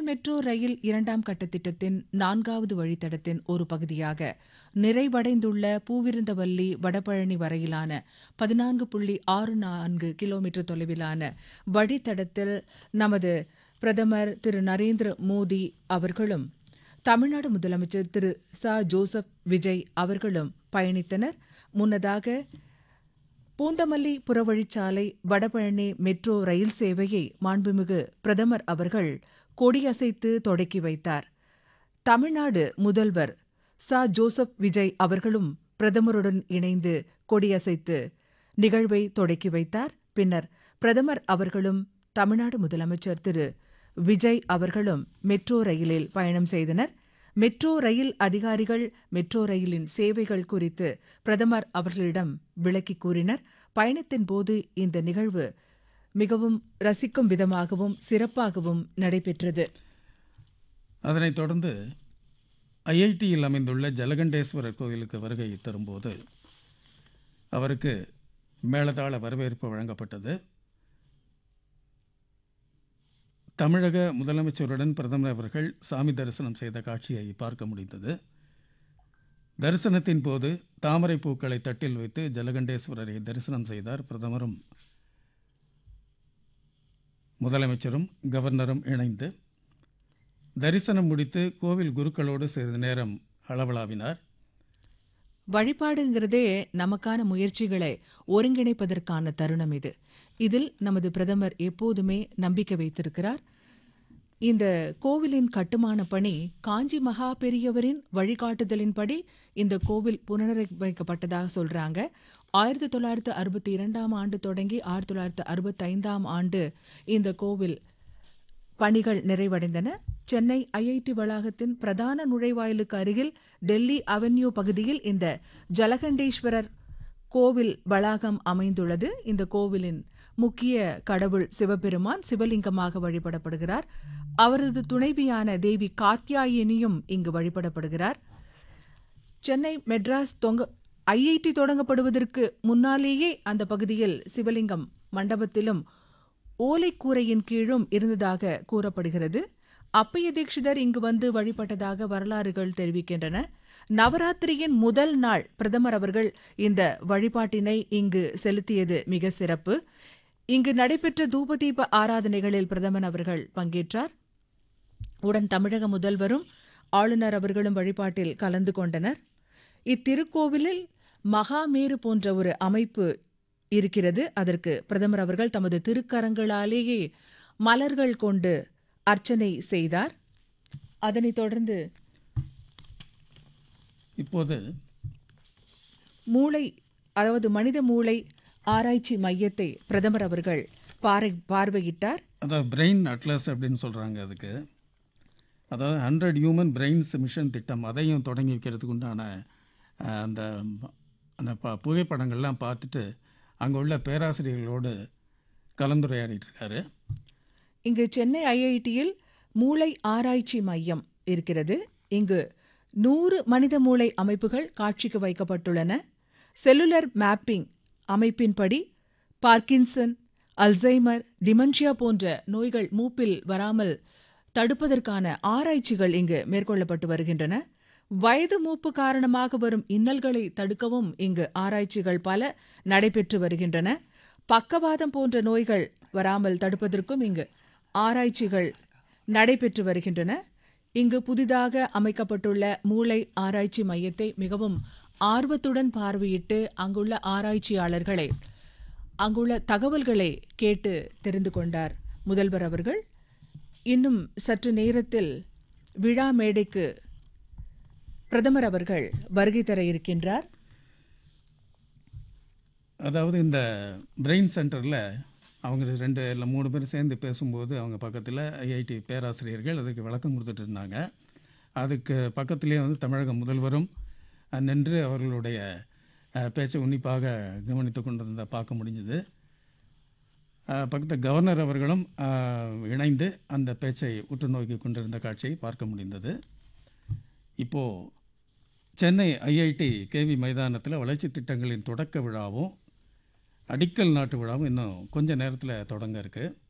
metro rail இரண்டாம் கட்ட திட்டத்தின் நான்காவது வழித்தடத்தின் ஒரு பகுதியாக நிறைவடைந்துள்ள பூவிருந்தவல்லி வடபழனி வரையிலான பதினான்கு புள்ளி ஆறு நான்கு கிலோமீட்டர் தொலைவிலான வழித்தடத்தில் நமது பிரதமர் திரு நரேந்திர மோடி அவர்களும் தமிழ்நாடு முதலமைச்சர் திரு ச ஜோசப் விஜய் அவர்களும் பயணித்தனர் முன்னதாக பூந்தமல்லி புறவழிச்சாலை வடபழனி மெட்ரோ ரயில் சேவையை மாண்புமிகு பிரதமர் அவர்கள் கொடியசைத்து தொடக்கி வைத்தார் தமிழ்நாடு முதல்வர் ச ஜோசப் விஜய் அவர்களும் பிரதமருடன் இணைந்து கொடியசைத்து நிகழ்வை தொடக்கி வைத்தார் பின்னர் பிரதமர் அவர்களும் தமிழ்நாடு முதலமைச்சர் திரு விஜய் அவர்களும் மெட்ரோ ரயிலில் பயணம் செய்தனர் மெட்ரோ ரயில் அதிகாரிகள் மெட்ரோ ரயிலின் சேவைகள் குறித்து பிரதமர் அவர்களிடம் விளக்கி கூறினர் பயணத்தின் போது இந்த நிகழ்வு மிகவும் ரசிக்கும் விதமாகவும் சிறப்பாகவும் நடைபெற்றது அதனைத் தொடர்ந்து ஐஐடியில் அமைந்துள்ள ஜலகண்டேஸ்வரர் கோயிலுக்கு வருகை தரும்போது அவருக்கு மேலதாள வரவேற்பு வழங்கப்பட்டது தமிழக முதலமைச்சருடன் பிரதமர் அவர்கள் சாமி தரிசனம் செய்த காட்சியை பார்க்க முடிந்தது தரிசனத்தின் போது தாமரை பூக்களை தட்டில் வைத்து ஜலகண்டேஸ்வரரை தரிசனம் செய்தார் பிரதமரும் முதலமைச்சரும் கவர்னரும் இணைந்து தரிசனம் முடித்து கோவில் குருக்களோடு சிறிது நேரம் அளவலாவினார் வழிபாடுங்கிறதே நமக்கான முயற்சிகளை ஒருங்கிணைப்பதற்கான தருணம் இது இதில் நமது பிரதமர் எப்போதுமே நம்பிக்கை வைத்திருக்கிறார் இந்த கோவிலின் கட்டுமான பணி காஞ்சி மகா பெரியவரின் வழிகாட்டுதலின்படி இந்த கோவில் புனரமைக்கப்பட்டதாக சொல்றாங்க ஆயிரத்தி தொள்ளாயிரத்து அறுபத்தி இரண்டாம் ஆண்டு தொடங்கி ஆயிரத்தி தொள்ளாயிரத்து அறுபத்தைந்தாம் ஆண்டு இந்த கோவில் பணிகள் நிறைவடைந்தன சென்னை ஐஐடி வளாகத்தின் பிரதான நுழைவாயிலுக்கு அருகில் டெல்லி அவென்யூ பகுதியில் இந்த ஜலகண்டேஸ்வரர் கோவில் வளாகம் அமைந்துள்ளது இந்த கோவிலின் முக்கிய கடவுள் சிவபெருமான் சிவலிங்கமாக வழிபடப்படுகிறார் அவரது துணைவியான தேவி காத்யாயினியும் இங்கு வழிபடப்படுகிறார் சென்னை மெட்ராஸ் தொங்க ஐஐடி தொடங்கப்படுவதற்கு முன்னாலேயே அந்த பகுதியில் சிவலிங்கம் மண்டபத்திலும் ஓலைக்கூரையின் கீழும் இருந்ததாக கூறப்படுகிறது அப்பைய தீட்சிதர் இங்கு வந்து வழிபட்டதாக வரலாறுகள் தெரிவிக்கின்றன நவராத்திரியின் முதல் நாள் பிரதமர் அவர்கள் இந்த வழிபாட்டினை இங்கு செலுத்தியது மிக சிறப்பு இங்கு நடைபெற்ற தூபதீப ஆராதனைகளில் பிரதமர் அவர்கள் பங்கேற்றார் உடன் தமிழக முதல்வரும் ஆளுநர் அவர்களும் வழிபாட்டில் கலந்து கொண்டனர் இத்திருக்கோவிலில் மகாமேரு போன்ற ஒரு அமைப்பு இருக்கிறது அதற்கு பிரதமர் அவர்கள் தமது திருக்கரங்களாலேயே மலர்கள் கொண்டு அர்ச்சனை செய்தார் அதனைத் தொடர்ந்து இப்போது மூளை அதாவது மனித மூளை ஆராய்ச்சி மையத்தை பிரதமர் அவர்கள் பாரை பார்வையிட்டார் அதாவது பிரெயின் அட்லஸ் அப்படின்னு சொல்கிறாங்க அதுக்கு அதாவது ஹண்ட்ரட் ஹியூமன் பிரெயின்ஸ் மிஷன் திட்டம் அதையும் தொடங்கி வைக்கிறதுக்கு உண்டான அஹ், அந்த அந்த ப புகைப்படங்கள்லாம் பார்த்துட்டு அங்கே உள்ள பேராசிரியர்களோடு கலந்துரையாடிட்டு இருக்காரு இங்கு சென்னை ஐஐடியில் மூளை ஆராய்ச்சி மையம் இருக்கிறது இங்கு நூறு மனித மூளை அமைப்புகள் காட்சிக்கு வைக்கப்பட்டுள்ளன செல்லுலர் மேப்பிங் அமைப்பின்படி பார்க்கின்சன் அல்சைமர் டிமென்ஷியா போன்ற நோய்கள் மூப்பில் வராமல் தடுப்பதற்கான ஆராய்ச்சிகள் இங்கு மேற்கொள்ளப்பட்டு வருகின்றன வயது மூப்பு காரணமாக வரும் இன்னல்களை தடுக்கவும் இங்கு ஆராய்ச்சிகள் பல நடைபெற்று வருகின்றன பக்கவாதம் போன்ற நோய்கள் வராமல் தடுப்பதற்கும் இங்கு ஆராய்ச்சிகள் நடைபெற்று வருகின்றன இங்கு புதிதாக அமைக்கப்பட்டுள்ள மூளை ஆராய்ச்சி மையத்தை மிகவும் ஆர்வத்துடன் பார்வையிட்டு அங்குள்ள ஆராய்ச்சியாளர்களை அங்குள்ள தகவல்களை கேட்டு தெரிந்து கொண்டார் முதல்வர் அவர்கள் இன்னும் சற்று நேரத்தில் விழா மேடைக்கு பிரதமர் அவர்கள் வருகை தர இருக்கின்றார் அதாவது இந்த பிரெயின் சென்டரில் அவங்க ரெண்டு இல்லை மூணு பேர் சேர்ந்து பேசும்போது அவங்க பக்கத்தில் ஐஐடி பேராசிரியர்கள் அதுக்கு விளக்கம் கொடுத்துட்டு இருந்தாங்க அதுக்கு பக்கத்திலே வந்து தமிழக முதல்வரும் அஹ், நின்று அவர்களுடைய அஹ், பேச்சை உன்னிப்பாக கவனித்து கொண்டிருந்த பார்க்க முடிஞ்சது பக்கத்து கவர்னர் அவர்களும் அஹ், இணைந்து அந்த பேச்சை உற்று நோக்கி கொண்டிருந்த காட்சியை பார்க்க முடிந்தது இப்போது சென்னை ஐஐடி கேவி மைதானத்தில் வளர்ச்சி திட்டங்களின் தொடக்க விழாவும் அடிக்கல் நாட்டு விழாவும் இன்னும் கொஞ்ச நேரத்தில் தொடங்க இருக்குது